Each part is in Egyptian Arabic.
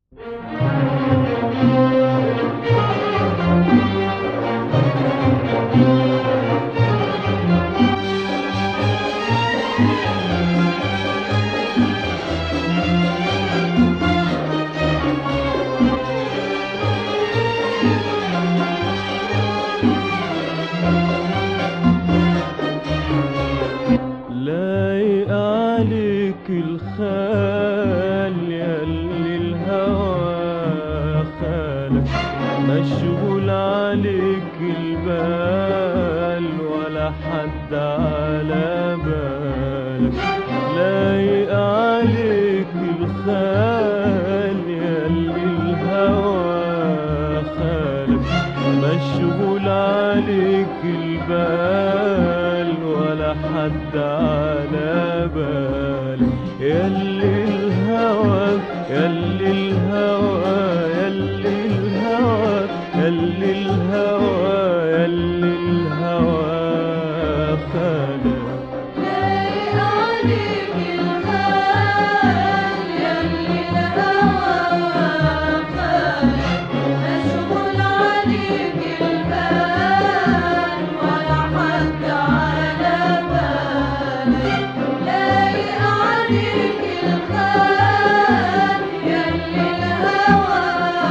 لايق عليك الخال ياللي الهوى خالك مشغول عليك البال ولا حد على بالك لايق عليك الخال ياللي الهوى خالك مشغول عليك البال ولا حد على بالك ياللي الهوى ياللي الهوى ياللي الهوى ياللي الهوى ياللي الهوى خالك لايق عليك الخال ياللي الهوى خالك مشغول عليك البال ولا حد على بالك لايق عليك الخال ياللي الهوى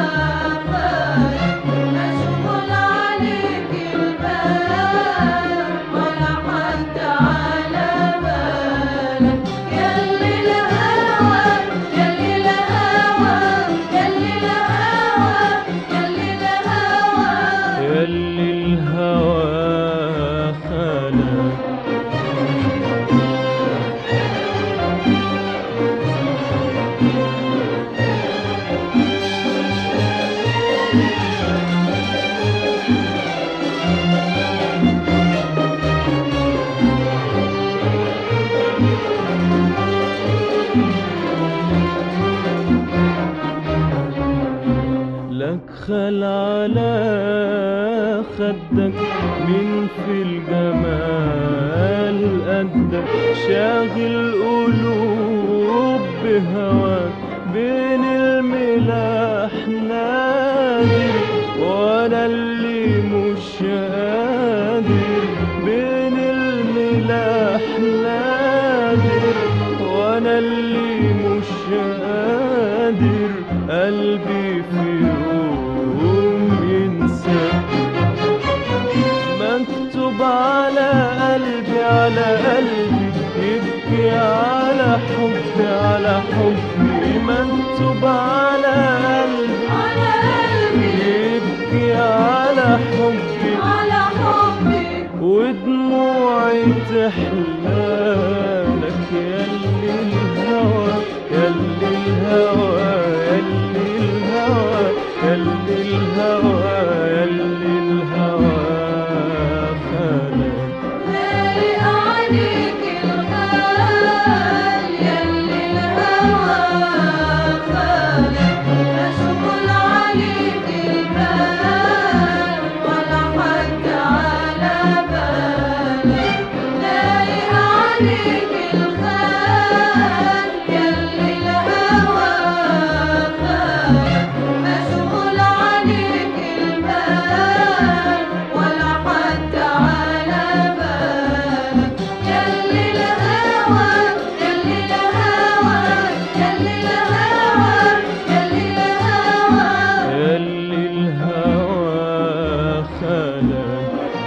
خالك مشغول عليك البال ولا حد على بالك ياللي الهوى ياللي الهوى ياللي الهوى ياللي الهوى ياللي الهوى خالك لك خل على خدك من في الجمال قدك شاغل قلوب بهواك بين الملاح نادر وانا اللي مش قادر بين الملاح نادر وانا اللي مش قادر قلبي في يوم ينسى مكتوب على قلبي على قلبي يبكي على حبي على حبي مكتوب على قلبي على قلبي يبكي على حبي على حبي ودموعي تحلالك ياللي الهوى ياللي الهوى ياللي الهوى ياللي الهوى ياللي الهوى خالك لايق عليك الخال ياللي الهوى خالك مشغول عليك البال ولا حد على بالك لايق عليك الخال ياللي الهوى خالك مشغول عليك البال ولا حد على بالك ياللي الهوى ياللي الهوى ياللي الهوى ياللي الهوى ياللي الهوى خالك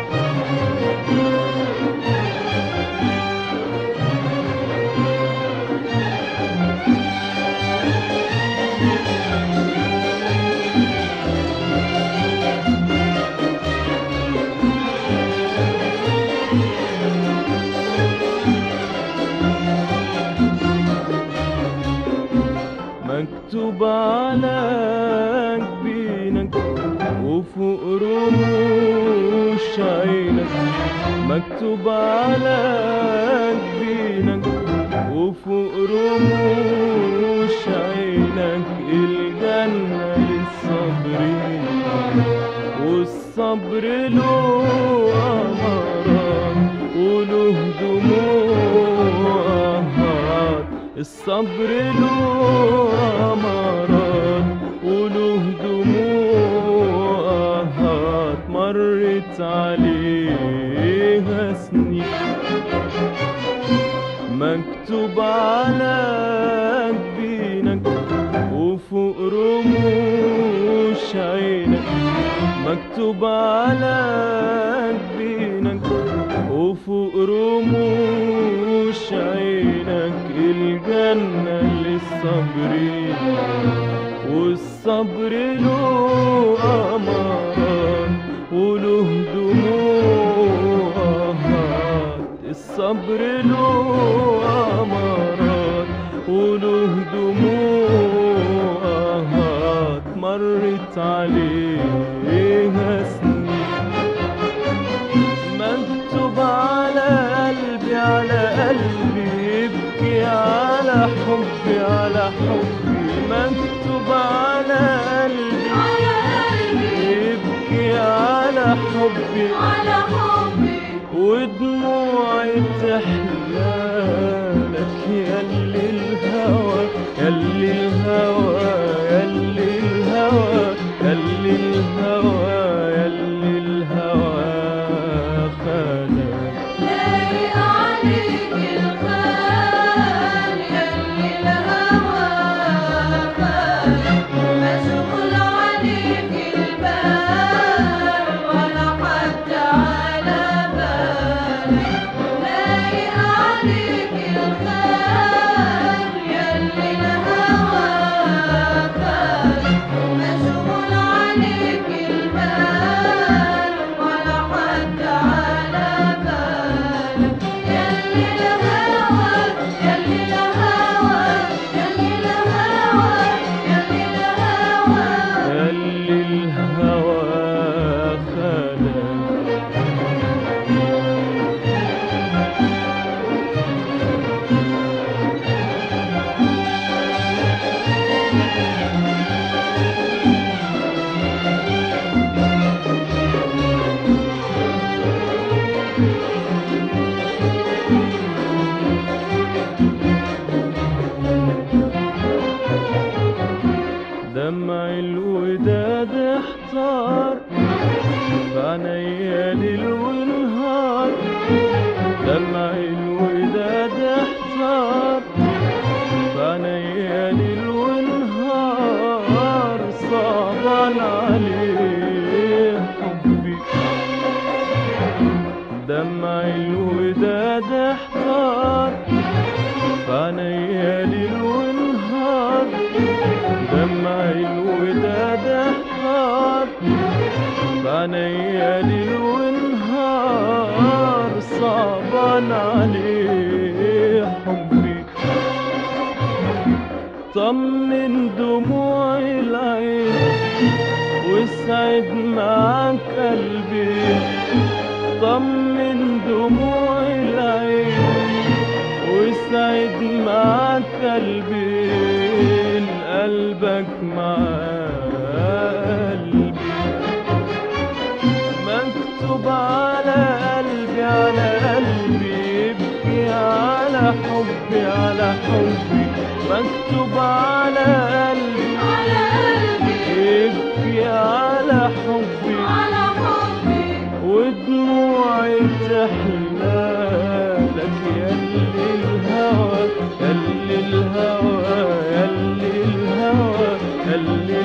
مكتوب على جبينك وفوق رموش عينك مكتوب على جبينك وفوق رموش عينك الجنة للصابرين والصبر له أمارات وله دموع الصبر له أمارات مكتوب على جبينك وفوق رموش عينك الجنة للصابرين والصبر له أمارات وله دموعات الصبر له أمارات وله دموعات مرت عليها سنين مكتوب على قلبي على قلبي يبكي على حبي على حبي مكتوب على قلبي على قلبي يبكي على حبي على حبي ودموعي تحلالك ياللي الهوى ياللي الهوى ياللي الهوى ياللي الهوى ياللي الهوى خانك لايق عليك الخال ياللي الهوى خالك مشغول عليك البال ولا حد على بالك لايق عليك الخال ياللي الهوى خالك مشغول عليك البال ولا حد على بالك ياللي الهوى ياللي الهوى ياللي الهوى ياللي الهوى ياللي الهوى خانك دمع الوداد احتار بعينيا ليل ونهار دمع الوداد احتار بعينيا ليل ونهار صعبان عليه حبي دمع الوداد احتار بعينيا ليل ونهار دمع الوداد احتار بعينيا ليل ونهار صعبان عليه حبي طمن دموع العين واسعد معاك قلبي طمن دموع العين واسعد معاك قلبي قلبك مع قلبي مكتوب على قلبي على قلبي يبكي على حبي على حبي مكتوب على قلبي على قلبي يبكي على حبي على حبي ودموعي تحلالك ياللي الهوى ياللي الهوى ياللي الهوى ياللي